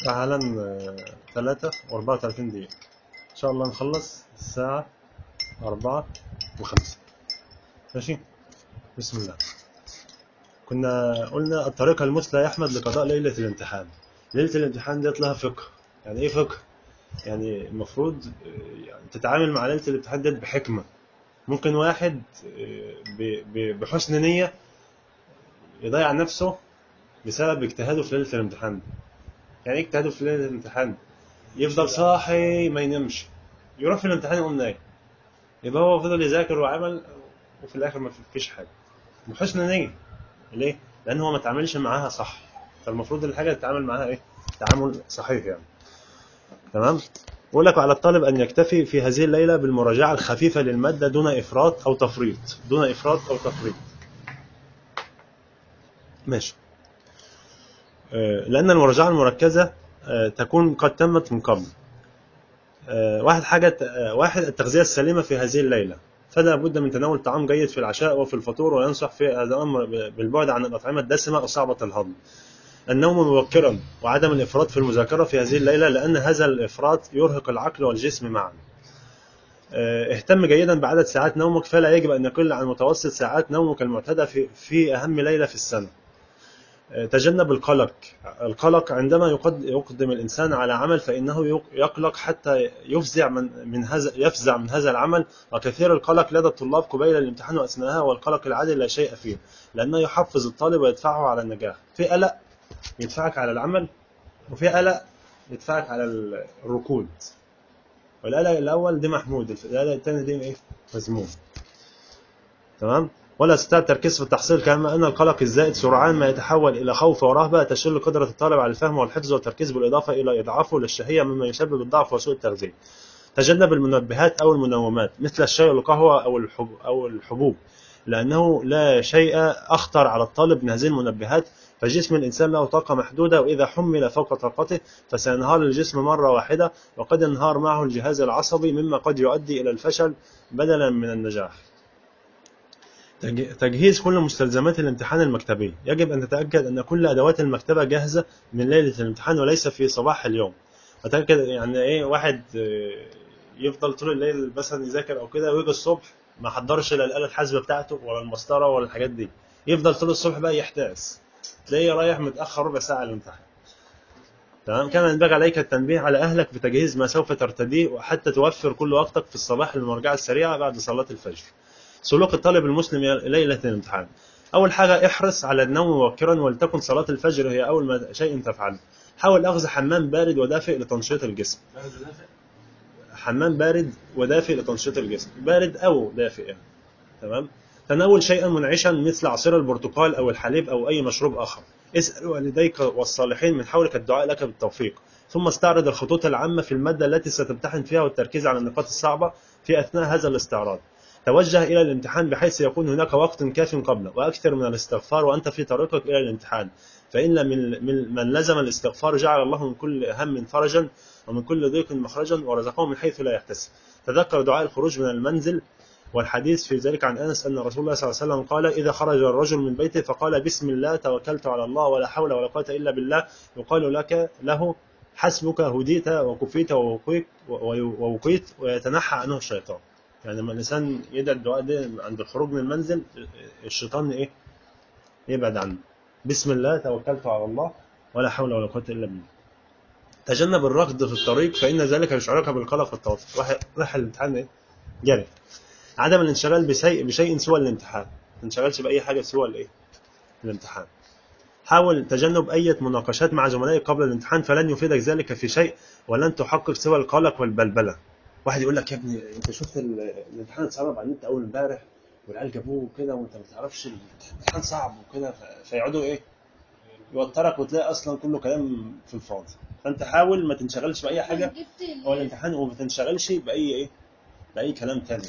الساعة حالا ثلاثة وأربعة وثلاثين دقيقة إن شاء الله نخلص الساعة أربعة وخمسة ماشي بسم الله كنا قلنا الطريقة المثلى يا أحمد لقضاء ليلة الامتحان ليلة الامتحان ديت لها فقه يعني إيه فقه؟ يعني المفروض آه، يعني تتعامل مع ليلة الامتحان ديت بحكمة ممكن واحد آه، ب- ب- بحسن نية يضيع نفسه بسبب اجتهاده في ليلة الامتحان يعني ايه اجتهاده في ليلة الامتحان يفضل صاحي ما ينامش يروح في الامتحان يقوم نايم يبقى هو فضل يذاكر وعمل وفي الاخر ما فيش حاجه بحسن نيه ليه؟ لان هو ما تعاملش معاها صح فالمفروض الحاجه تتعامل معاها ايه؟ تعامل صحيح يعني تمام؟ بقول لك على الطالب ان يكتفي في هذه الليله بالمراجعه الخفيفه للماده دون افراط او تفريط دون افراط او تفريط ماشي آه، لان المراجعه المركزه آه، تكون قد تمت من قبل آه، واحد حاجة آه، واحد التغذية السليمة في هذه الليلة فلا بد من تناول طعام جيد في العشاء وفي الفطور وينصح في هذا الأمر بالبعد عن الأطعمة الدسمة أو صعبة الهضم النوم مبكرا وعدم الإفراط في المذاكرة في هذه الليلة لأن هذا الإفراط يرهق العقل والجسم معا آه، اهتم جيدا بعدد ساعات نومك فلا يجب أن يقل عن متوسط ساعات نومك المعتادة في, في أهم ليلة في السنة تجنب القلق القلق عندما يقد- يقدم الإنسان على عمل فإنه يق- يقلق حتى يفزع من من هذا يفزع من هذا العمل وكثير القلق لدى الطلاب قبيل الامتحان وأثناءها والقلق العادي لا شيء فيه لأنه يحفز الطالب ويدفعه على النجاح في قلق يدفعك على العمل وفي قلق يدفعك على ال- الركود والقلق الأول دي محمود القلق الثاني دي إيه مذموم تمام ولا يستطيع التركيز في التحصيل كما أن القلق الزائد سرعان ما يتحول إلى خوف ورهبة تشل قدرة الطالب على الفهم والحفظ والتركيز بالإضافة إلى إضعافه للشهية مما يسبب الضعف وسوء التغذية تجنب المنبهات أو المنومات مثل الشاي والقهوة أو الحب أو الحبوب لأنه لا شيء أخطر على الطالب من هذه المنبهات فجسم الإنسان له طاقة محدودة وإذا حمل فوق طاقته فسينهار الجسم مرة واحدة وقد ينهار معه الجهاز العصبي مما قد يؤدي إلى الفشل بدلا من النجاح تج- تجهيز كل مستلزمات الامتحان المكتبي يجب أن تتأكد أن كل أدوات المكتبة جاهزة من ليلة الامتحان وليس في صباح اليوم أتأكد يعني إيه واحد آه، يفضل طول الليل مثلا يذاكر أو كده ويجي الصبح ما حضرش لا الآلة الحاسبة بتاعته ولا المسطرة ولا الحاجات دي يفضل طول الصبح بقى يحتاس تلاقيه رايح متأخر ربع ساعة الامتحان تمام كما ينبغي عليك التنبيه على أهلك بتجهيز ما سوف ترتديه وحتى توفر كل وقتك في الصباح للمراجعة السريعة بعد صلاة الفجر سلوك الطالب المسلم ليلة الامتحان أول حاجة احرص على النوم مبكرا ولتكن صلاة الفجر هي أول ما شيء تفعله حاول أخذ حمام بارد ودافئ لتنشيط الجسم حمام بارد ودافئ لتنشيط الجسم بارد أو دافئ يعني. تمام تناول شيئا منعشا مثل عصير البرتقال أو الحليب أو أي مشروب آخر اسأل والديك والصالحين من حولك الدعاء لك بالتوفيق ثم استعرض الخطوط العامة في المادة التي ستمتحن فيها والتركيز على النقاط الصعبة في أثناء هذا الاستعراض توجه إلى الامتحان بحيث يكون هناك وقت كاف قبله وأكثر من الاستغفار وأنت في طريقك إلى الامتحان فإن من من- من لزم الاستغفار جعل الله من كل هم فرجا ومن كل ضيق مخرجا ورزقه من حيث لا يحتسب تذكر دعاء الخروج من المنزل والحديث في ذلك عن انس ان رسول الله صلى الله عليه وسلم قال اذا خرج الرجل من بيته فقال بسم الله توكلت على الله ولا حول ولا قوه الا بالله يقال لك له حسبك هديت وكفيت ووقيت ووقيت ويتنحى عنه الشيطان يعني لما الانسان يدعي الدعاء ده عند الخروج من المنزل الشيطان ايه يبعد عنه بسم الله توكلت على الله ولا حول ولا قوه الا بالله تجنب الركض في الطريق فان ذلك يشعرك بالقلق والتوتر راح راح الامتحان ايه جري عدم الانشغال بشيء بشيء سوى الامتحان ما تنشغلش باي حاجه سوى الايه الامتحان حاول تجنب اي مناقشات مع زملائك قبل الامتحان فلن يفيدك ذلك في شيء ولن تحقق سوى القلق والبلبله واحد يقول لك يا ابني انت شفت ال- الامتحان اتسرب على النت اول امبارح والعيال جابوه كده وانت ما تعرفش الامتحان صعب وكده ف- فيقعدوا ايه يوترك وتلاقي اصلا كله كلام في الفاضي فانت حاول ما تنشغلش باي حاجه جبت ال- هو الامتحان وما تنشغلش باي ايه باي كلام تاني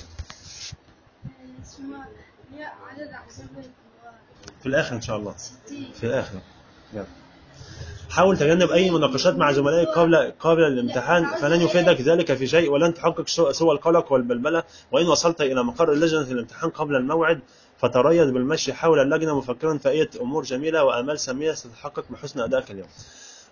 اسمها هي عدد أحزاب الكبار في الاخر ان شاء الله 60 في الاخر يلا. حاول تجنب اي مناقشات مع زملائك قبل قبل الامتحان فلن يفيدك ذلك في شيء ولن تحقق سوى سوى القلق والبلبله وان وصلت الى مقر لجنه الامتحان قبل الموعد فتريث بالمشي حول اللجنه مفكرا في اية امور جميله وامال ساميه ستتحقق بحسن ادائك اليوم.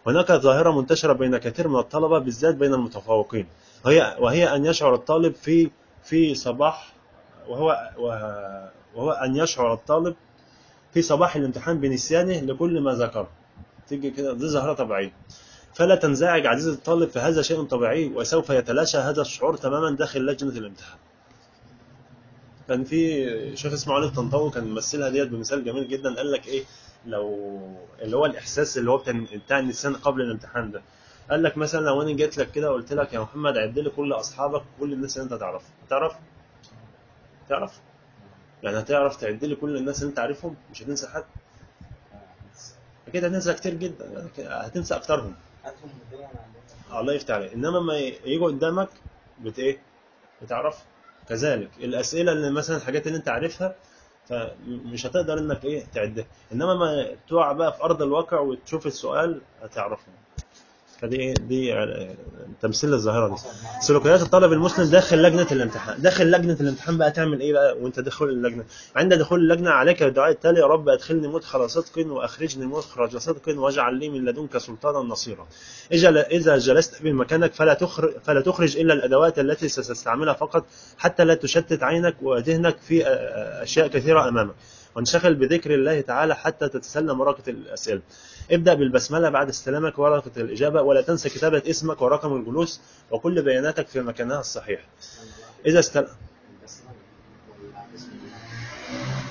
هناك ظاهرة منتشرة بين كثير من الطلبة بالذات بين المتفوقين وهي وهي أن يشعر الطالب في في صباح وهو وهو أن يشعر الطالب في صباح الامتحان بنسيانه لكل ما ذكر تيجي كده دي ظاهرة طبيعية فلا تنزعج عزيزي الطالب فهذا شيء طبيعي وسوف يتلاشى هذا الشعور تماما داخل لجنة الامتحان كان في شيخ اسمه علي الطنطاوي كان ممثلها ديت بمثال جميل جدا قال لك ايه لو اللي هو الاحساس اللي هو بتاع بتاع النسيان قبل الامتحان ده قال لك مثلا لو انا جيت لك كده وقلت لك يا محمد عد لي كل اصحابك كل الناس اللي انت تعرفها تعرف تعرف يعني هتعرف تعد لي كل الناس اللي انت عارفهم مش هتنسى حد اكيد هتنسى كتير جدا هتنسى اكترهم هاتهم قدامي انا عندهم الله يفتح عليك انما ما يجوا قدامك بت ايه بتعرف كذلك الاسئله اللي مثلا الحاجات اللي انت عارفها فمش هتقدر انك ايه تعدها انما ما تقع بقى في ارض الواقع وتشوف السؤال هتعرفه فدي ايه دي آه، تمثيل للظاهره دي سلوكيات الطالب المسلم داخل لجنه الامتحان داخل لجنه الامتحان بقى تعمل ايه بقى وانت داخل اللجنه عند دخول اللجنه عليك الدعاء التالي يا رب ادخلني مدخل صدق واخرجني مخرج صدق واجعل لي من لدنك سلطانا نصيرا اذا اذا جلست بمكانك فلا تخرج فلا تخرج الا الادوات التي ستستعملها فقط حتى لا تشتت عينك وذهنك في آه، آه، اشياء كثيره امامك وانشغل بذكر الله تعالى حتى تتسلم ورقه الاسئله ابدأ بالبسملة بعد استلامك ورقة الإجابة ولا تنسى كتابة اسمك ورقم الجلوس وكل بياناتك في مكانها الصحيح إذا استل... بس ولا بسم الله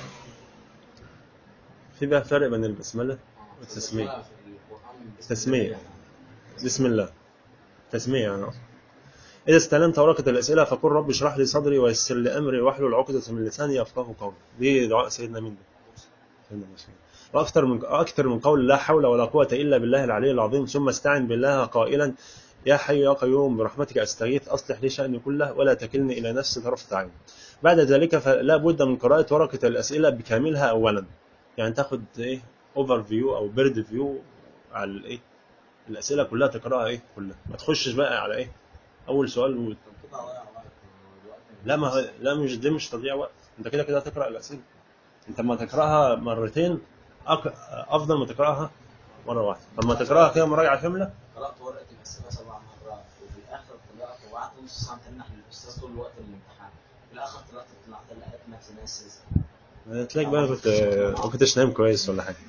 في بقى فرق بين البسملة والتسمية في القرآن بسم تسمية. الله. بسم الله تسمية يعني أقصد. إذا استلمت ورقة الأسئلة فقل رب اشرح لي صدري ويسر لي أمري واحلل عقدة من لساني يفقه قولي دي دعاء سيدنا مين ده؟ سيدنا موسى وأكثر من أكثر من قول لا حول ولا قوة إلا بالله العلي العظيم ثم استعن بالله قائلا يا حي يا قيوم برحمتك أستغيث أصلح لي شأني كله ولا تكلني إلى نفسي طرفة عين بعد ذلك فلا بد من قراءة ورقة الأسئلة بكاملها أولا يعني تاخد إيه أوفر فيو أو بيرد فيو على الإيه الأسئلة كلها تقرأها إيه كلها ما تخشش بقى على إيه أول سؤال و... طب كده ضيع وقت والوقت لا ما هو لا مش دي مش تضييع وقت أنت كده كده هتقرأ الأسئلة أنت ما تقرأها مرتين أك... أفضل ما تقرأها مرة واحدة لما تقرأها كده مراجعة كاملة قرأت ورقة الأسئلة سبع مرات وفي الآخر طلعت وقعدت نص ساعة تنح للأستاذ طول وقت الامتحان في الآخر طلعت طلعت لقيت نفسي ناسي تلاقيك بقى كنت ما كنتش نايم كويس ولا حاجة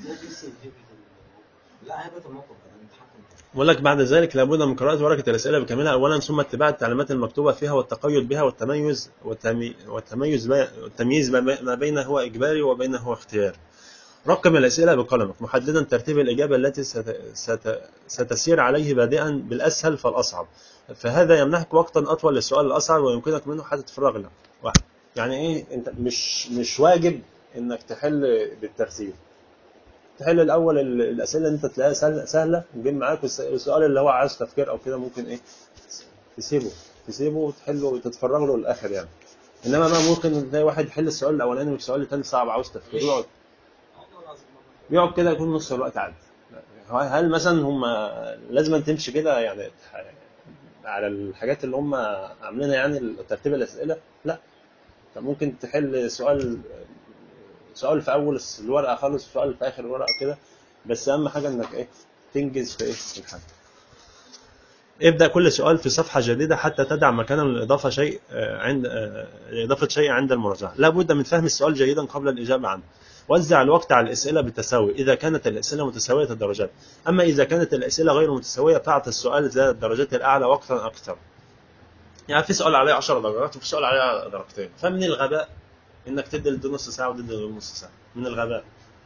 لا هيبة الموقف ده الامتحان كنت بقول لك بعد ذلك لابد من قراءة ورقة الأسئلة بكاملها أولا ثم اتباع التعليمات المكتوبة فيها والتقيد بها والتميز والتمي- والتميز بي- والتمييز ما بي- ما بين هو إجباري وبين هو اختياري. رقم الأسئلة بقلمك محددا ترتيب الإجابة التي ست ست ستسير عليه بادئا بالأسهل فالأصعب فهذا يمنحك وقتا أطول للسؤال الأصعب ويمكنك منه حتى تفرغ له واحد يعني إيه أنت مش مش واجب إنك تحل بالترتيب تحل الاول ال- الاسئله اللي انت تلاقيها سهله سهله وجاي معاك والس- والسؤال اللي هو عايز تفكير او كده ممكن ايه تسيبه تسيبه وتحله وتتفرغ له للاخر يعني انما بقى ممكن تلاقي واحد يحل السؤال الاولاني والسؤال الثاني صعب عاوز تفكير يقعد والله العظيم ما كنت- يقعد كده يكون نص الوقت عدى هل مثلا هم لازم تمشي كده يعني على الحاجات اللي هم عاملينها يعني ترتيب الاسئله لا انت ممكن تحل سؤال سؤال في اول الورقه خالص وسؤال في اخر الورقه كده بس اهم حاجه انك ايه تنجز في ايه في الحاجه ابدا كل سؤال في صفحه جديده حتى تدع مكانا للاضافه شيء آه، عند آه، لاضافه شيء عند المراجعه لا بد من فهم السؤال جيدا قبل الاجابه عنه وزع الوقت على الاسئله بالتساوي اذا كانت الاسئله متساويه الدرجات اما اذا كانت الاسئله غير متساويه فاعطي السؤال ذات الدرجات الاعلى وقتا اكثر يعني في سؤال عليه 10 درجات وفي سؤال عليه درجتين فمن الغباء انك تدي لده نص ساعه وتدي لده نص ساعه من الغباء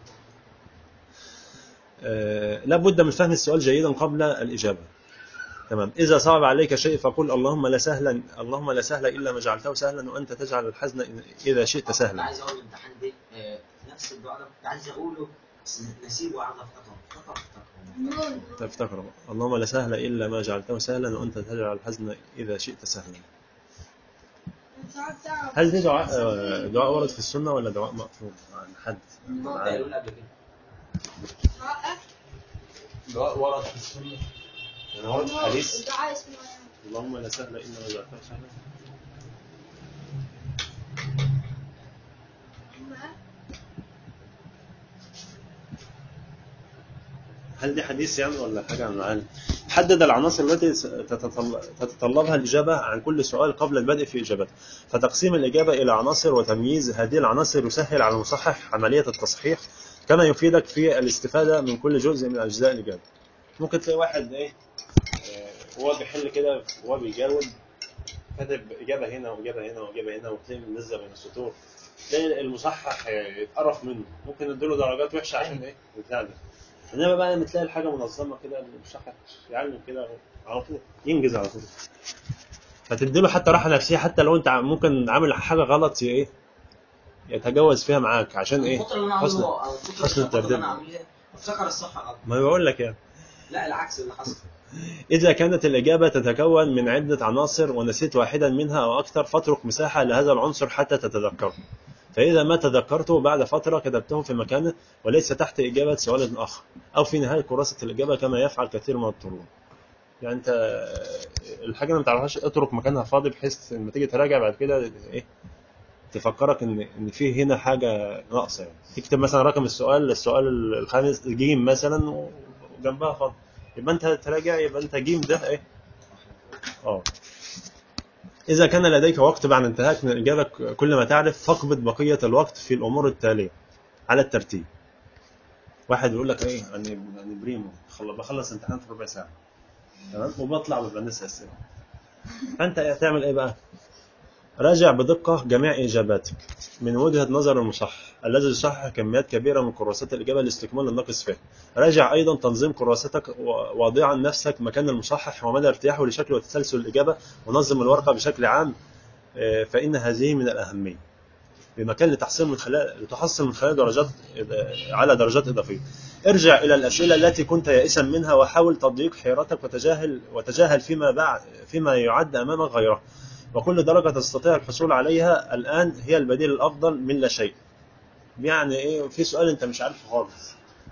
آه، لابد من فهم السؤال جيدا قبل الاجابه تمام اذا صعب عليك شيء فقل اللهم لا سهلا اللهم لا سهل الا ما جعلته سهلا وانت تجعل الحزن اذا شئت كنت سهلا عايز اقول الامتحان ده آه، نفس الدعاء ده كنت عايز اقوله بس نسيبه وقاعد افتكره افتكر افتكر نون تفتكر اللهم لا سهل الا ما جعلته سهلا وانت تجعل الحزن اذا شئت سهلا ساعات تعب هل دي دعاء آه، دعاء ورد في السنه ولا دعاء مأثور عن حد كنت قايلون قبل كده دعاء دعاء ورد في السنة يعني ورد في حديث الدعاء اسمه اللهم لا سهل الا ما جعلته سهلا ما هل دي حديث يعني ولا حاجة عن العالم حدد العناصر التي س- تتطل- تتطلبها الإجابة عن كل سؤال قبل البدء في إجابته فتقسيم الإجابة إلى عناصر وتمييز هذه العناصر يسهل على المصحح عملية التصحيح كما يفيدك في الاستفادة من كل جزء من أجزاء الإجابة ممكن تلاقي واحد إيه آه، وهو بيحل كده وهو بيجاوب كاتب إجابة هنا وإجابة هنا وإجابة هنا وتلاقي منزل بين السطور تلاقي المصحح آه، يتقرف منه ممكن نديله درجات وحشة عشان إيه بتاع ده انما بقى لما تلاقي الحاجه منظمه كده المصحح يعلم كده على طول ينجز على طول فتديله حتى راحه نفسيه حتى لو انت ممكن عامل حاجه غلط ي- ايه يتجاوز فيها معاك عشان ايه الفترة اللي انا حسن عامله او الفترة حسن الفترة اللي الترتيب. انا عاملها افتكر الصح غلط ما بقول لك يعني لا العكس اللي حصل إذا كانت الإجابة تتكون من عدة عناصر ونسيت واحدا منها أو أكثر فاترك مساحة لهذا العنصر حتى تتذكره فإذا ما تذكرته بعد فترة كتبته في مكانه وليس تحت إجابة سؤال آخر أو في نهاية كراسة الإجابة كما يفعل كثير من الطلاب يعني أنت الحاجة اللي ما تعرفهاش اترك مكانها فاضي بحيث لما تيجي تراجع بعد كده إيه تفكرك ان ان في هنا حاجه ناقصه يعني تكتب مثلا رقم السؤال السؤال الخامس جيم مثلا وجنبها فاضي يبقى انت تراجع يبقى انت جيم ده ايه اه إذا كان لديك وقت بعد انتهاك من الإجابة كل ما تعرف فاقبض بقية الوقت في الأمور التالية على الترتيب واحد يقول لك إيه أنا أنا بريمو خل- بخلص امتحان في ربع ساعة تمام وبطلع وببقى نسأل أسئلة فأنت هتعمل إيه بقى؟ راجع بدقة جميع إجاباتك من وجهة نظر المصحح الذي يصحح كميات كبيرة من كراسات الإجابة لاستكمال الناقص فيها راجع أيضا تنظيم كراستك و- واضعا نفسك مكان المصحح ومدى ارتياحه لشكل وتسلسل الإجابة ونظم الورقة بشكل عام آه، فإن هذه من الأهمية بمكان لتحصيل من خلال لتحصل من خلال درجات إض- على درجات إضافية ارجع إلى الأسئلة التي كنت يائسا منها وحاول تضييق حيرتك وتجاهل وتجاهل فيما بعد فيما يعد أمامك غيره وكل درجة تستطيع الحصول عليها الآن هي البديل الأفضل من لا شيء يعني إيه في سؤال أنت مش عارفه خالص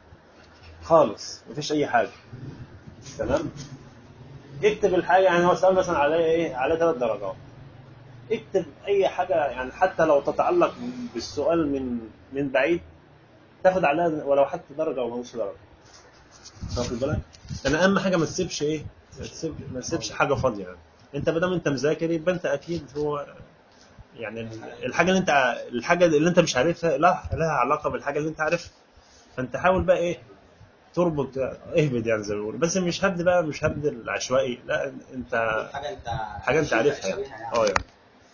خالص مفيش أي حاجة تمام اكتب الحاجة يعني هو سؤال مثلا عليه إيه عليه ثلاث درجات اكتب أي حاجة يعني حتى لو تتعلق بالسؤال من من بعيد تاخد عليها ولو حتى درجة أو نص درجة واخد بالك؟ لأن أهم حاجة ما تسيبش إيه ما تسيب ما تسيبش حاجة فاضية يعني انت ما دام انت مذاكر يبقى انت اكيد هو يعني الحاجه اللي انت الحاجه اللي انت مش عارفها لا لها علاقه بالحاجه اللي انت عارفها فانت حاول بقى ايه تربط اهبد يعني زي ما بيقولوا بس مش هبد بقى مش هبد العشوائي لا انت حاجة انت حاجه انت عارفها يعني. شبيهة يعني. اه يعني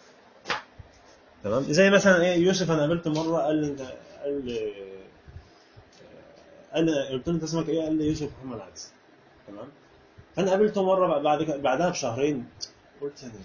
تمام زي مثلا ايه يوسف انا قابلته مره قال لي انت قال لي قال لي قلت له انت اسمك ايه؟ قال لي يوسف محمد عدس تمام فانا قابلته مره بعد كده- بعدها بشهرين قلت يعني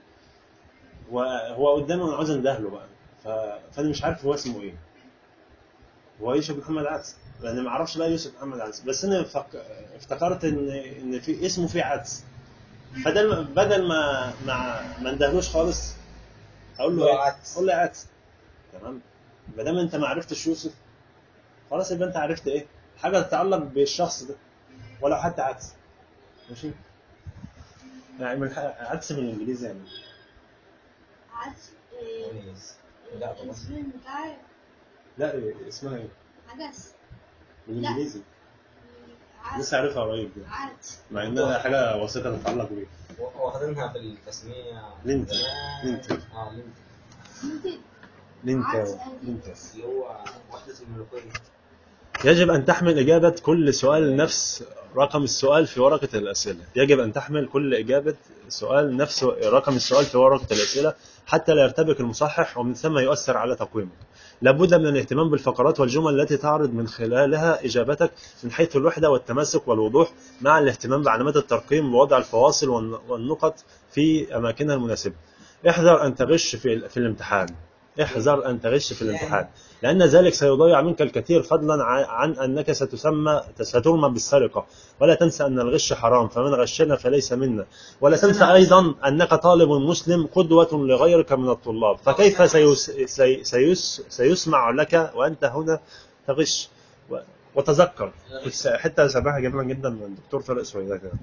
وهو قدامي وانا عاوز اندهله بقى ف- فانا مش عارف هو اسمه ايه هو يوسف محمد عدس لان ما اعرفش بقى يوسف محمد عدس بس انا فك... افتكرت ان ان في اسمه في عدس بدل بدل ما ما ما اندهلوش خالص اقول له هو ايه؟ عدس. اقول له يا عدس تمام ما دام انت ما عرفتش يوسف خلاص يبقى انت عرفت ايه؟ حاجه تتعلق بالشخص ده ولو حتى عدس ماشي؟ يعني من ح- عدس بالانجليزي يعني عدس إيه، كويس. لا طبعا الاسم بتاعي لا إيه، اسمها ايه؟ عدس بالانجليزي عدس لسه عارفها قريب دي. عدس مع انها حاجه وسيطه تتعلق بيه واخدينها في التسمية لينت. زمان. لينت. اه لينت ممكن لينتا عدس. لينتا اللي هو وحدة الملوكية يجب أن تحمل إجابة كل سؤال نفس رقم السؤال في ورقة الأسئلة يجب أن تحمل كل إجابة سؤال نفس رقم السؤال في ورقة الأسئلة حتى لا يرتبك المصحح ومن ثم يؤثر على تقويمك لابد من الاهتمام بالفقرات والجمل التي تعرض من خلالها إجابتك من حيث الوحدة والتماسك والوضوح مع الاهتمام بعلامات الترقيم ووضع الفواصل والن- والنقط في أماكنها المناسبة احذر أن تغش في, في الامتحان احذر أن تغش في الامتحان لأن ذلك سيضيع منك الكثير فضلا ع- عن أنك ستسمى سترمى بالسرقة ولا تنسى أن الغش حرام فمن غشنا فليس منا ولا تنسى أيضا أنك طالب مسلم قدوة لغيرك من الطلاب فكيف سيس سي سيس سيسمع لك وأنت هنا تغش و- وتذكر كنت حتى سامعها جميلة جدا من الدكتور طارق سويدات يعني.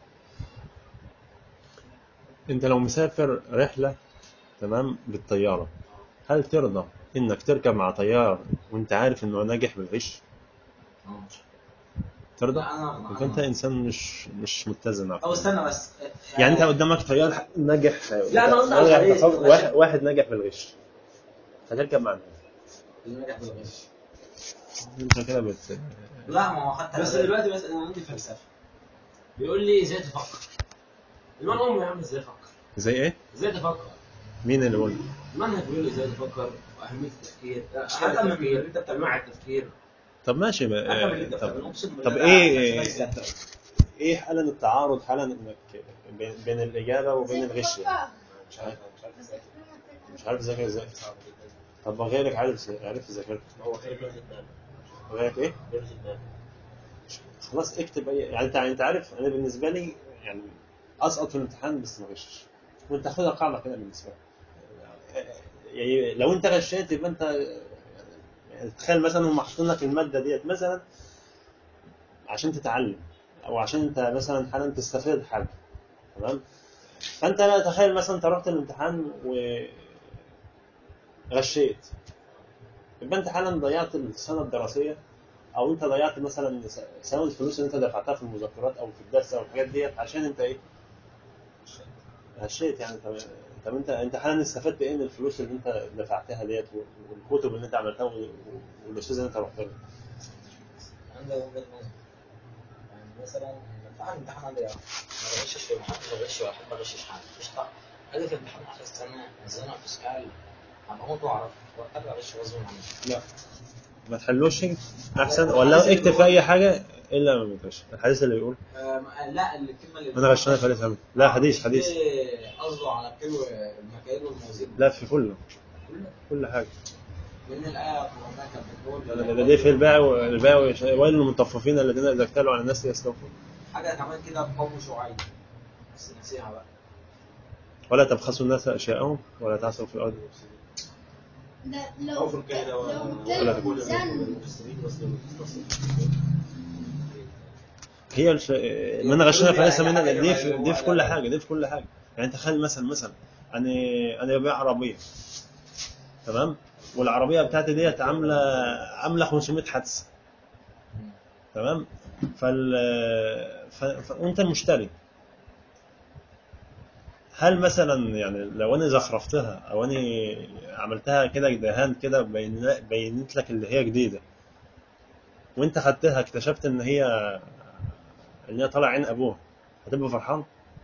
انت لو مسافر رحلة تمام بالطيارة هل ترضى انك تركب مع طيار وانت عارف انه ناجح بالغش اه ترضى؟ لا، أنا- يبقى انت أنا- انسان مش مش متزن طب استنى بس يعني انت قدامك تيار ناجح لا، أنا قصدي على ناجح الحديث. تفوق- واحد, واحد ناجح في الغش هتركب معاه اللي نجح بالغش انت كده بت لا ما هو حتى بس دلوقتي بس انا عندي فلسفه بيقول لي ازاي تفكر المنهج امي يا عم ازاي افكر زي ايه؟ ازاي تفكر مين اللي قول؟ المنهج بيقول لي ازاي تفكر واهميه التفكير حتى حتى من التفكير اللي انت بتعمله انواع التفكير طب ماشي حتى من اللي بقى انت طب, بتعمله اقسم بالله طب لا، ايه حاجة سهلة. ايه حالا التعارض حالا انك بين, بين الاجابه وبين الغش يعني مش عارف مش عارف ازاي مش عارف تذاكر ازاي صعب جدا طب ما غيرك عارف عارف يذاكر هو خير بيرجع دماغ غيرك ايه؟ بيرجع دماغ خلاص اكتب اي يعني انت انت عارف انا بالنسبه لي يعني اسقط في الامتحان بس ما غشش وانت خدها قاعده كده بالنسبه لك يعني لو انت غشيت يبقى انت يعني تخيل مثلا هم حاطين لك الماده ديت مثلا عشان تتعلم او عشان انت مثلا حالا تستفيد حاجه تمام فانت لا تخيل مثلا انت رحت الامتحان وغشيت يبقى انت حالا ضيعت السنه الدراسيه او انت ضيعت مثلا س- سواء الفلوس اللي انت دفعتها في المذكرات او في الدرس او الحاجات ديت عشان انت ايه غشيت يعني طب طب انت انت حالا استفدت ايه من الفلوس اللي انت دفعتها ديت والكتب اللي انت عملتها وال- والاستاذ اللي انت رحت له عندي وجهة نظر يعني مثلا الامتحان الامتحان عندي يعني ما بغشش في محدش بغش ولا حد بغشش حد مش طبعا اجي في امتحان اخر السنه نزلنا في سكال هبقى اموت واعرف وقتها بغش غصب عني لا ما تحلوش احسن ولا اكتب في اي حاجه الا ما بتغش الحديث اللي بيقول آه، لا الكلمه اللي انا غشنا فليس هم لا حديث حديث إيه قصده على كيلو المكاييل والموازين لا في كله كله كل حاجه لان الايه القرانيه كانت بتقول ده- ده دي في الباع والباع ويل للمطففين الذين اذا اكتالوا على الناس يستوفون حاجه كمان كده قوم شعيب بس نسيها بقى ولا تبخسوا الناس اشياءهم ولا تعثوا في الارض لا لو اوفر كده لو ولا امتلك تقول ميزان المفسرين بس المفسرين هي الش... من غشنا فليس يعني منا حاجة دي في هو دي في كل لا. حاجه دي في كل حاجه يعني تخيل مثلا مثلا انا انا ببيع عربيه تمام والعربيه بتاعتي ديت عامله عامله 500 حادثه تمام فال ف... ف... وانت المشتري هل مثلا يعني لو انا زخرفتها او انا عملتها كده دهان كده بين... بينت لك اللي هي جديده وانت خدتها اكتشفت ان هي ان هي طالع عين ابوها هتبقى فرحان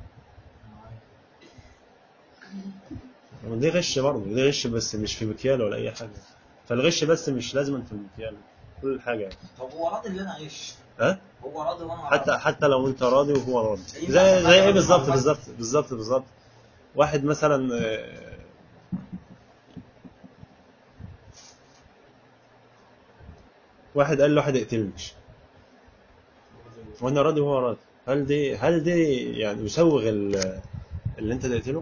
دي غش برضه دي غش بس مش في مكيال ولا اي حاجه فالغش بس مش لازم في المكيال كل حاجه يعني. طب هو راضي ان انا اغش ها هو راضي وانا حتى راضي. حتى لو انت راضي وهو راضي أيوة، زي أنا زي ايه راضي بالظبط مع بالظبط بالظبط بالظبط واحد مثلا آه، واحد قال له واحد اقتلني وانا راضي وهو راضي هل دي هل دي يعني يسوغ ال- اللي انت تقتله؟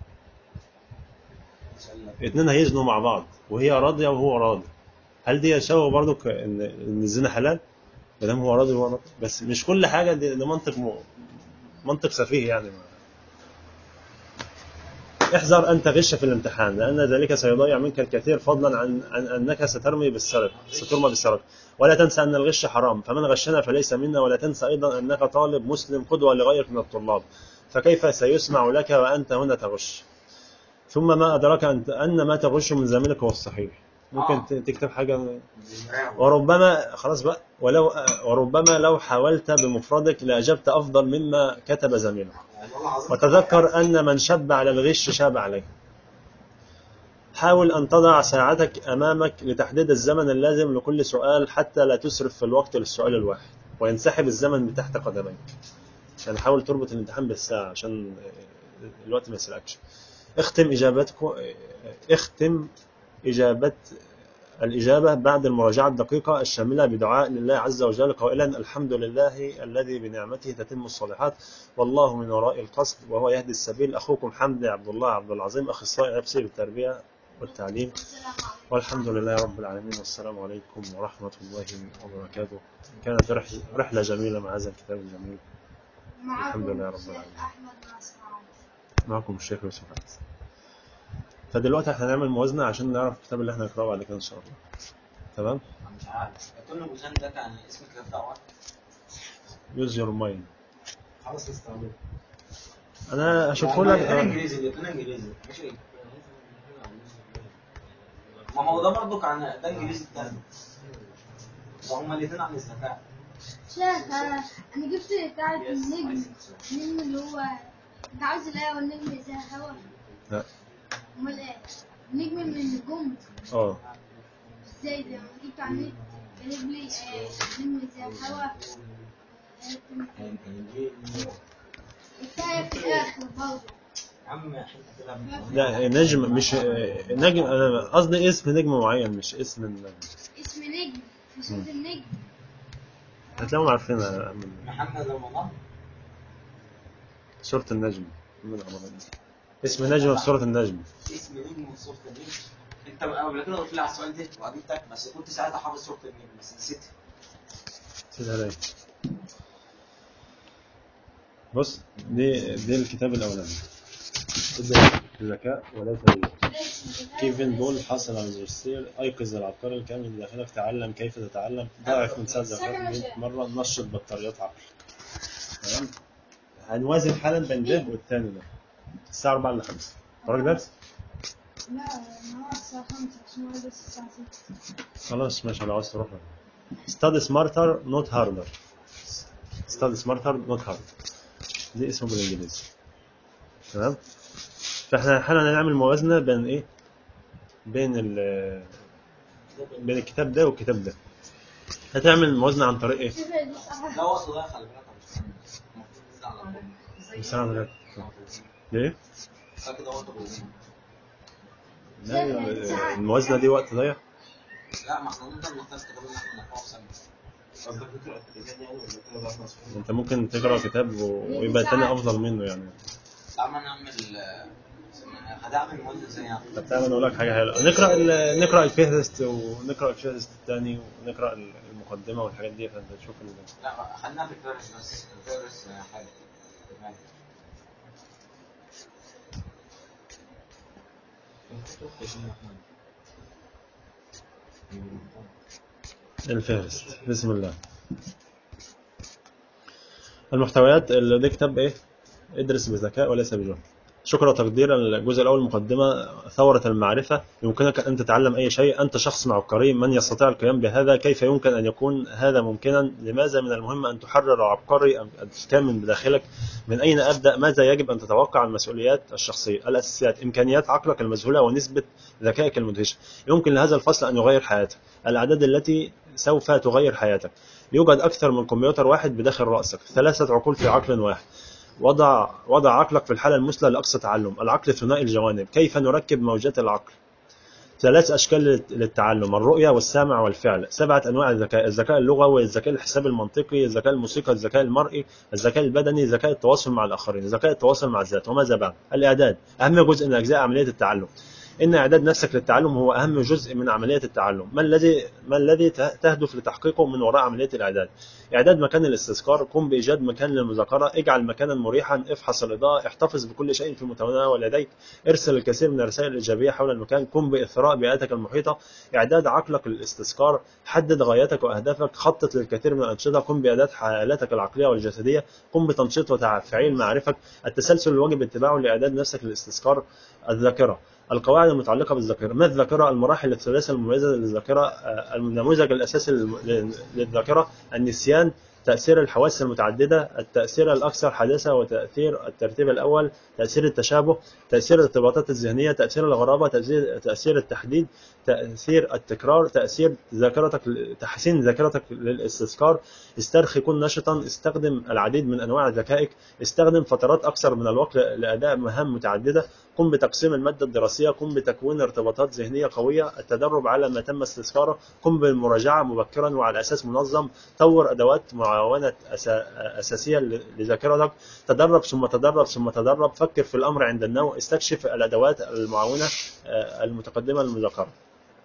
اتنين هيزنوا مع بعض وهي راضيه وهو راضي هل دي يسوغ برضو ان ان الزنا حلال؟ ما دام هو راضي وهو راضي بس مش كل حاجه دي, ده منطق م... منطق سفيه يعني احذر ان تغش في الامتحان لان ذلك سيضيع منك الكثير فضلا عن عن انك سترمي بالسرقه سترمى بالسرقه ولا تنسى ان الغش حرام فمن غشنا فليس منا ولا تنسى ايضا انك طالب مسلم قدوه لغيرك من الطلاب فكيف سيسمع لك وانت هنا تغش ثم ما ادراك ان ان ما تغش من زميلك هو الصحيح ممكن آه. ت- تكتب حاجه وربما خلاص بقى ولو وربما لو حاولت بمفردك لاجبت افضل مما كتب زميلك وتذكر أن من شب على الغش شاب عليه حاول أن تضع ساعتك أمامك لتحديد الزمن اللازم لكل سؤال حتى لا تسرف في الوقت للسؤال الواحد وينسحب الزمن من تحت قدميك يعني حاول تربط الامتحان بالساعة عشان الوقت ما يسرقكش اختم إجابتك اختم إجابة الإجابة بعد المراجعة الدقيقة الشاملة بدعاء لله عز وجل قائلا الحمد لله الذي بنعمته تتم الصالحات والله من وراء القصد وهو يهدي السبيل أخوكم حمدي عبد الله عبد العظيم أخصائي نفسي بالتربية والتعليم السلام عليكم والحمد لله رب العالمين والسلام عليكم ورحمة الله وبركاته كانت رحلة, رحلة جميلة مع هذا الكتاب الجميل معكم الحمد لله رب الشيخ العالمين. احمد ناصر عوض. معكم الشيخ يوسف عز فدلوقتي احنا هنعمل موازنة عشان نعرف الكتاب اللي احنا هنقرأه بعد كده إن شاء الله تمام أنا مش عارف كل البلسان ده كان اسم الكتاب ده واحد يوز يور مايند خلاص نستعمل انا اشوفه انا لك انجليزي الاثنين انجليزي ماشي ما هو ده برضك عن ده انجليزي التاني وهما الاثنين عن الذكاء شيخ آه، انا جبت بتاعة النجم النجم اللي هو انت عاوز الايه والنجم زي هوا لا امال ايه نجم من النجوم اه ازاي ده انا جبت على النت جايب لي آه، نجم زي هوا التايه في الاخر برضه يا عم حته كده من- لا نجم مش نجم انا قصدي اسم نجم معين مش اسم النجم اسم نجم في صوت النجم هتلاقيهم عارفينها من محمد رمضان سورة النجم من رمضان. اسم نجم في سورة النجم اسم نجم من صورة النجم انت قبل كده قلت لي على السؤال ده وعجبتك بس كنت ساعتها حافظ صورة النجم بس نسيت سيدها ليه بص دي دي الكتاب الاولاني الذكاء وليس بالله كيفن بول حصل على الماجستير ايقظ العبقري الكامل اللي داخلك تعلم كيف تتعلم ضاعف من ساعة ذكائك 100 مرة نشط بطاريات عقلك تمام هنوازن حالا بين ده والتاني ده الساعة 4 ل 5 وراك درس؟ لا النهارده الساعة 5 عشان هو بس الساعة 6 خلاص ماشي لو عايز تروح study smarter not harder study smarter not harder دي اسمه بالانجليزي تمام فاحنا حالا هنعمل موازنه بين ايه بين ال بين الكتاب ده والكتاب ده هتعمل موازنه عن طريق ايه صفر دي صح ده وصل ده خلي بالك يا باشمهندس. المفروض تنزل على طول مساعدة لك. ليه فاكر ده وقت الوزن. لا الموازنه دي وقت ضيق لا ما احنا نقدر نختار تجربة ان احنا نقرأه في سنة قصدك تقرا الكتاب يعني ولا تقرا بقى مصروف؟ انت ممكن تقرا كتاب و- ويبقى التاني افضل منه يعني لا ما نعمل آه، هتعمل موازنة زي يعني طب تعالى اقول لك حاجه حلوه نقرا ال- نقرا الفهرست ونقرا الفهرست الثاني ونقرا المقدمه والحاجات دي فانت تشوف ال- لا خلينا في الفارس بس الفارس آه، حاجة تمام. الفهرست بسم الله المحتويات اللي ده كتاب ايه ادرس بذكاء وليس بجهل شكرا وتقديرا الجزء الاول مقدمه ثوره المعرفه يمكنك ان تتعلم اي شيء انت شخص عبقري من يستطيع القيام بهذا كيف يمكن ان يكون هذا ممكنا لماذا من المهم ان تحرر العبقري الكامل بداخلك من اين ابدا ماذا يجب ان تتوقع المسؤوليات الشخصيه الاساسيات امكانيات عقلك المذهوله ونسبه ذكائك المدهشه يمكن لهذا الفصل ان يغير حياتك الاعداد التي سوف تغير حياتك يوجد اكثر من كمبيوتر واحد بداخل راسك ثلاثه عقول في عقل واحد وضع وضع عقلك في الحالة المثلى لأقصى تعلم العقل ثنائي الجوانب كيف نركب موجات العقل ثلاث أشكال للت- للتعلم الرؤية والسامع والفعل سبعة أنواع الذكاء الذكاء اللغوي الذكاء الحساب المنطقي الذكاء الموسيقى الذكاء المرئي الذكاء البدني ذكاء التواصل مع الآخرين ذكاء التواصل مع الذات وماذا بعد الإعداد أهم جزء من أجزاء عملية التعلم إن إعداد نفسك للتعلم هو أهم جزء من عملية التعلم ما الذي ما الذي ته- تهدف لتحقيقه من وراء عملية الإعداد إعداد مكان الاستذكار قم بإيجاد مكان للمذاكرة اجعل مكانا مريحا افحص الإضاءة احتفظ بكل شيء في متناول يديك ارسل الكثير من الرسائل الإيجابية حول المكان قم بإثراء بيئتك المحيطة إعداد عقلك للاستذكار حدد غاياتك وأهدافك خطط للكثير من الأنشطة قم بإعداد حالاتك العقلية والجسدية قم بتنشيط وتفعيل معارفك التسلسل الواجب اتباعه لإعداد نفسك للاستذكار الذاكرة القواعد المتعلقة بالذاكرة ما الذاكرة المراحل الثلاثة المميزة للذاكرة آه، النموذج الأساسي للم- لل- للذاكرة النسيان تأثير الحواس المتعددة التأثير الأكثر حداثة وتأثير الترتيب الأول تأثير التشابه تأثير الارتباطات الذهنية تأثير الغرابة تأثير, تأثير التحديد تأثير التكرار تأثير ذاكرتك تحسين ذاكرتك للاستذكار استرخي كن نشطا استخدم العديد من أنواع ذكائك استخدم فترات أكثر من الوقت لأداء مهام متعددة قم بتقسيم المادة الدراسية قم بتكوين ارتباطات ذهنية قوية التدرب على ما تم استذكاره قم بالمراجعة مبكرا وعلى أساس منظم طور أدوات معاونة أسا- أساسية ل- لذاكرتك تدرب ثم تدرب ثم تدرب فكر في الأمر عند النوم استكشف الأدوات المعاونة آه، المتقدمة للمذاكرة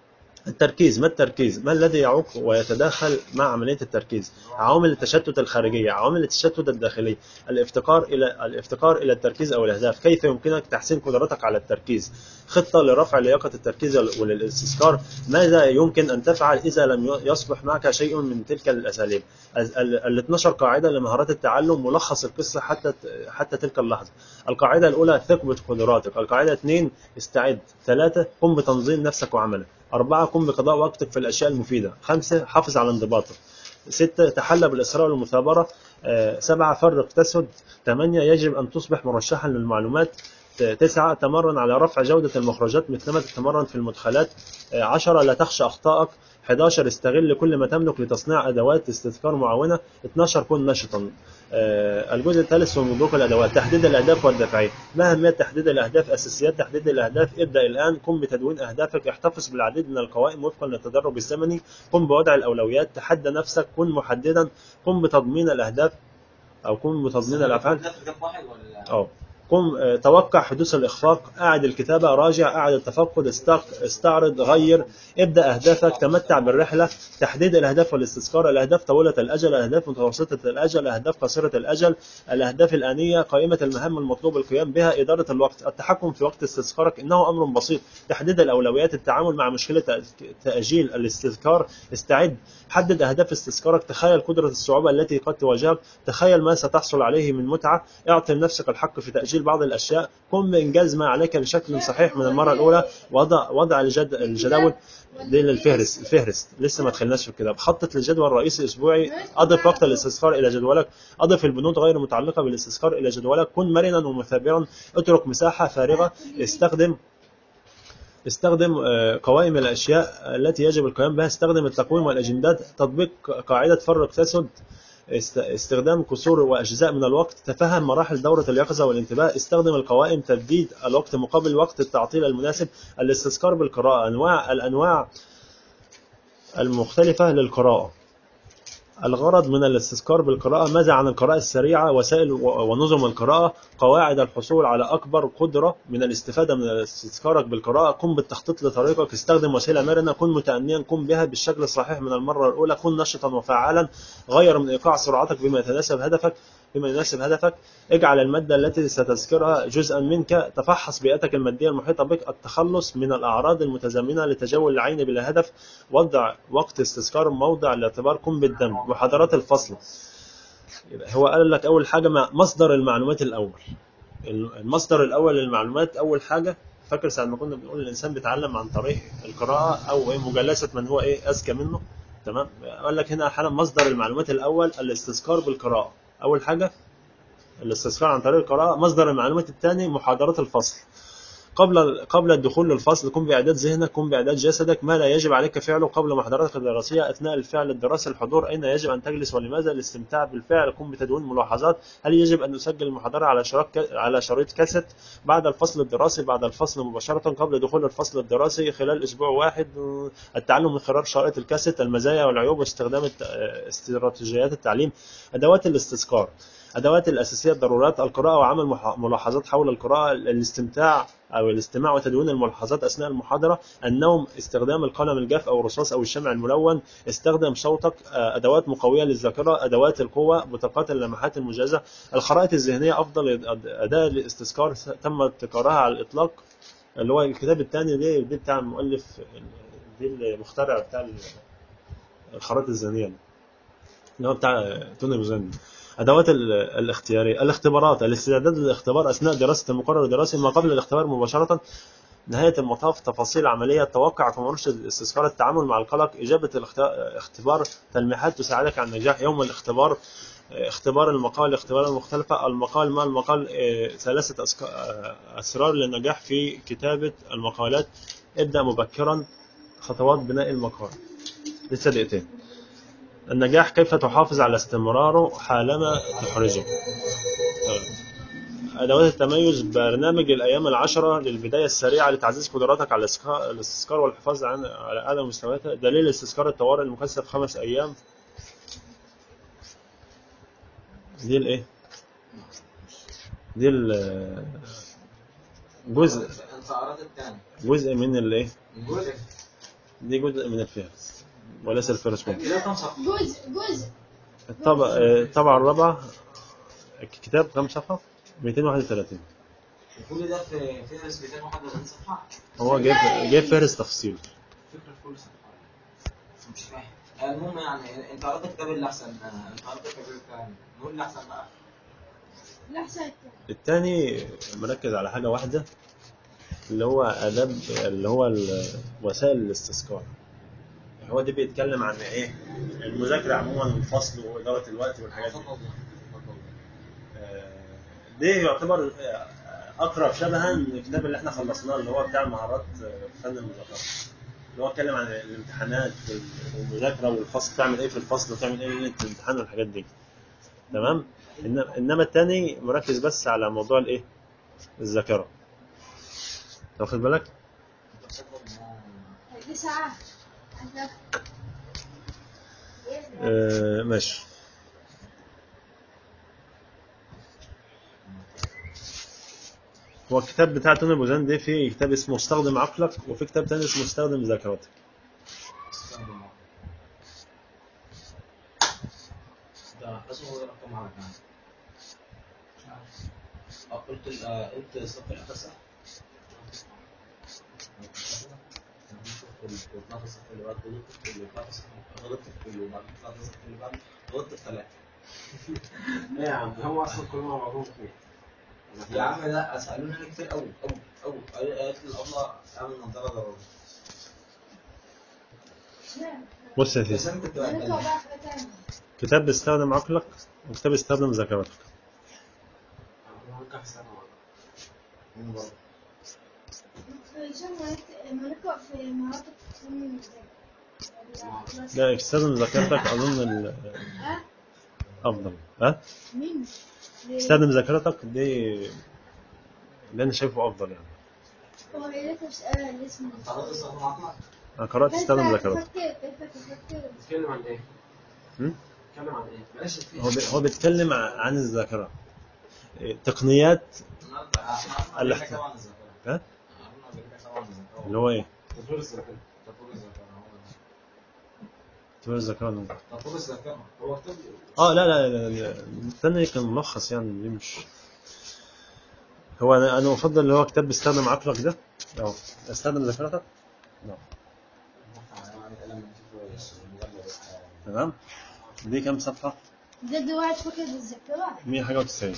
التركيز ما التركيز ما الذي يعوق ويتداخل مع عملية التركيز عوامل التشتت الخارجية عوامل التشتت الداخلي الافتقار إلى الافتقار إلى التركيز أو الأهداف كيف يمكنك تحسين قدرتك على الالتركيز خطة لرفع لياقة التركيز وللاستذكار ماذا يمكن أن تفعل إذا لم يصلح معك شيء من تلك الأساليب ال- ال ال 12 قاعدة لمهارات التعلم ملخص القصة حتى حتى تلك اللحظة القاعدة الأولى ثق بقدراتك القاعدة اثنين استعد ثلاثة قم بتنظيم نفسك وعملك أربعة قم بقضاء وقتك في الأشياء المفيدة خمسة حافظ على انضباطك ستة تحلى بالإصرار والمثابرة آه، سبعة فرق تسد ثمانية يجب أن تصبح مرشحا للمعلومات ت- تسعة تمرن على رفع جودة المخرجات مثلما تتمرن في المدخلات آه، عشرة لا تخشى أخطائك 11 استغل كل ما تملك لتصنيع أدوات استذكار معاونة 12 كن نشطا آه، الجزء الثالث هو مبروك الأدوات تحديد الأهداف والدافعية ما أهمية تحديد الأهداف أساسيات تحديد الأهداف ابدأ الآن قم بتدوين أهدافك احتفظ بالعديد من القوائم وفقا للتدرج الزمني قم بوضع الأولويات تحدى نفسك كن محددا قم بتضمين الأهداف أو قم بتضمين الأفعال نفس جنب واحد ولا اه قم آه، توقع حدوث الإخفاق أعد الكتابة راجع أعد التفقد استق- استعرض غير ابدأ أهدافك تمتع بالرحلة تحديد الأهداف والاستذكار الأهداف طويلة الأجل أهداف متوسطة الأجل أهداف قصيرة الأجل الأهداف الآنية قائمة المهام المطلوب القيام بها إدارة الوقت التحكم في وقت استذكارك إنه أمر بسيط تحديد الأولويات التعامل مع مشكلة تأ- تأجيل الاستذكار استعد حدد أهداف استذكارك تخيل قدرة الصعوبة التي قد تواجهك تخيل ما ستحصل عليه من متعة اعطي لنفسك الحق في تأجيل بعض الأشياء قم بإنجاز ما عليك بشكل صحيح من المرة الأولى وضع وضع الجد الجداول دي للفهرس الفهرس لسه ما دخلناش في الكتاب خطط للجدول الرئيسي اسبوعي اضف وقت الاستذكار الى جدولك اضف البنود غير المتعلقه بالاستذكار الى جدولك كن مرنا ومثابرا اترك مساحه فارغه استخدم استخدم آه، قوائم الاشياء التي يجب القيام بها استخدم التقويم والاجندات تطبيق قاعده فرق تسد است- استخدام قصور واجزاء من الوقت تفهم مراحل دوره اليقظه والانتباه استخدم القوائم تبديد الوقت مقابل وقت التعطيل المناسب الاستذكار بالقراءه انواع الانواع المختلفه للقراءه الغرض من الاستذكار بالقراءة ماذا عن القراءة السريعة وسائل و- ونظم القراءة قواعد الحصول على أكبر قدرة من الاستفادة من استذكارك بالقراءة قم بالتخطيط لطريقك استخدم وسيلة مرنة كن متأنيا قم بها بالشكل الصحيح من المرة الأولى كن نشطا وفعالا غير من إيقاع سرعتك بما يتناسب هدفك بما يناسب هدفك اجعل المادة التي ستذكرها جزءا منك تفحص بيئتك المادية المحيطة بك التخلص من الأعراض المتزامنة لتجول العين بلا هدف وضع وقت استذكار موضع الاعتبار قم بالدم محاضرات الفصل يبقى هو قال لك أول حاجة ما- مصدر المعلومات الأول المصدر الأول للمعلومات أول حاجة فاكر ساعة ما كنا بنقول الإنسان بيتعلم عن طريق القراءة أو إيه مجالسة من هو إيه أذكى منه تمام قال لك هنا حالا مصدر المعلومات الأول الاستذكار بالقراءة أول حاجة الاستذكار عن طريق القراءة مصدر المعلومات الثاني محاضرات الفصل قبل قبل الدخول للفصل قم بإعداد ذهنك قم بإعداد جسدك ما لا يجب عليك فعله قبل محاضراتك الدراسية أثناء الفعل الدراسي الحضور أين يجب أن تجلس ولماذا الاستمتاع بالفعل قم بتدوين ملاحظات هل يجب أن نسجل المحاضرة على شراك على شريط كاسيت بعد الفصل الدراسي بعد الفصل مباشرة قبل دخول الفصل الدراسي خلال أسبوع واحد التعلم من خلال شرائط الكاسيت المزايا والعيوب واستخدام الت- استراتيجيات التعليم أدوات الاستذكار أدوات الأساسية الضرورات القراءة وعمل مح- ملاحظات حول القراءة الاستمتاع أو الاستماع وتدوين الملاحظات أثناء المحاضرة النوم استخدام القلم الجاف أو الرصاص أو الشمع الملون استخدم صوتك آه، أدوات مقوية للذاكرة أدوات القوة بطاقات اللمحات المجازة الخرائط الذهنية أفضل أد- أداة للاستذكار تم ابتكارها على الإطلاق اللي هو الكتاب الثاني دي دي بتاع المؤلف دي المخترع بتاع الخرائط الذهنية ده. اللي هو بتاع توني بوزاني ادوات ال- الاختياريه الاختبارات الاستعداد للاختبار اثناء دراسه المقرر الدراسي ما قبل الاختبار مباشره نهايه المطاف تفاصيل عمليه توقع كمرشد الاستذكار التعامل مع القلق اجابه الاختبار تلميحات تساعدك على النجاح يوم الاختبار اختبار المقال اختبار المختلفة المقال ما المقال اه، ثلاثة أسك- اه، أسرار للنجاح في كتابة المقالات ابدأ مبكرا خطوات بناء المقال لسه دقيقتين النجاح كيف تحافظ على استمراره حالما تحرجه أدوات التميز برنامج الأيام العشرة للبداية السريعة لتعزيز قدراتك على الإسكا- الاستذكار والحفاظ عن على أعلى مستوياتها دليل استذكار الطوارئ المكثف خمس أيام دي الإيه؟ دي ال- جزء الانتصارات الثانية جزء من الإيه؟ جزء دي جزء من الفهرس وليس الفهرس كله ده كام صفحه؟ جزء جزء الطبع آه، الطبعة الرابعة الكتاب كم صفحة؟ 231 وكل ده في فهرس 231 صفحه هو جايب جايب فهرس تفصيل فكرة في كل صفحة مش فاهم المهم يعني انت قريت الكتاب اللي احسن انت قريت الكتاب الثاني نقول اللي احسن بقى لا ساعة التاني مركز على حاجة واحدة اللي هو آداب اللي هو ال- وسائل الاستذكار هو ده بيتكلم عن ايه المذاكرة عموما والفصل وإدارة الوقت والحاجات دي اتفضل اتفضل آه، ده يعتبر آه، أقرب شبها للكتاب اللي احنا خلصناه اللي هو بتاع مهارات آه، فن المذاكرة اللي هو اتكلم عن الامتحانات وال- والمذاكرة والفصل تعمل ايه في الفصل وتعمل ايه ليلة الامتحان والحاجات دي تمام إنما- انما التاني مركز بس على موضوع الايه الذاكرة واخد بالك دي ساعة عشان آه ماشي هو الكتاب بتاع توني بوزان ده فيه كتاب اسمه استخدم عقلك وفي كتاب تاني اسمه استخدم ذاكرتك ده اسمه ايه رقم على كام؟ اه قلت ال- آه، قلت الصف الاخر صح؟ غلطت الصف اللي بعد غلطت في اللي بعد الصف غلطت في اللي بعد غلطت الصف اللي بعد غلطت في ثلاثة لا يا عم هم اصلا كلهم مع بعضهم اثنين يا عم لا سألوني أنا كتير أوي أوي أوي قالت لي الأبلة اعمل نظارة ضروري بص يا بس سيدي أنا كنت نطلع بقى بقى حاجة تانية كتاب استخدم عقلك وكتاب استخدم ذاكرتك انا ممكن احسن عشان ما نقرأ في مهارات التصميم ازاي لا استخدم ذاكرتك اظن ال- ها افضل ها مين؟ استخدم ذاكرتك دي اللي انا شايفه افضل يعني هو ايه لك سؤال اسمه خلاص استخدم عقلك انا قرات كيف استخدم ذاكرتك تفكر كيف تفكر بتتكلم عن ايه؟ هم؟ بتتكلم عن ايه؟ بلاش الفيلم هو بي- هو بيتكلم ع- عن الذاكره إيه، تقنيات النهارده احنا الاحتمال. قلنا طبعا الذاكرة ها قلنا طبعا الذاكرة اللي هو ايه تطوير الذاكرة تطوير الذاكرة هو ده. تطوير الذاكره ده. تطوير الذاكرة هو كتاب اه لا لا, لا, لا. الثاني كان ملخص يعني دي مش هو انا انا افضل اللي هو كتاب بيستخدم عقلك ده اه استخدم ذاكرتك نعم تمام دي كام صفحه ده دي واحد فكر بالذاكرة 100 حاجه و90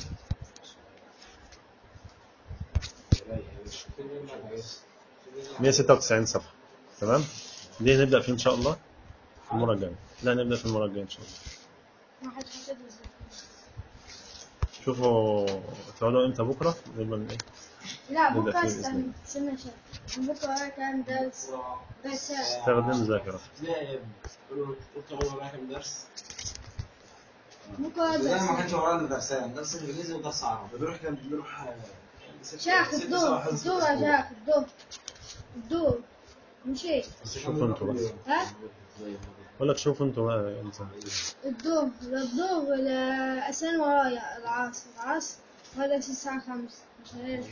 196 صفحه تمام دي نبدا فيه ان شاء الله المره الجايه لا نبدا في المره الجايه ان شاء الله واحد فكر بالذاكرة شوفوا تقعدوا امتى بكره نبقى ايه لا نبدأ بكرة فيه استنى استنى شوي بكرة ورايا كام درس بس استخدم ذاكرتك لا يا ابني قول له قلت له وراك كام درس بكرة ده ما درس كانش ورانا درسين درس انجليزي ودرس عربي بنروح كام بنروح شاخ الدور الدور يا شاخ الدور الدور مشيت شوفوا انتوا بقى ها بقول لك شوفوا انتوا بقى يا انسان الدور الدور لأسان ورايا العصر العصر وهذا الساعة خمسة مش عارف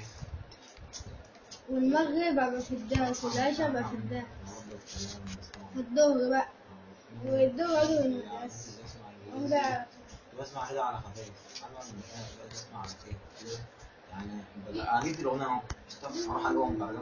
والمغرب أبقى في الدرس والعشاء أبقى في الدرس الظهر بقى والظهر أروح المدرسة وبقى بسمع كده على خفيف انا بسمع على خفيف يعني اجيب الاغنيه اهو اروح اجيبهم درجات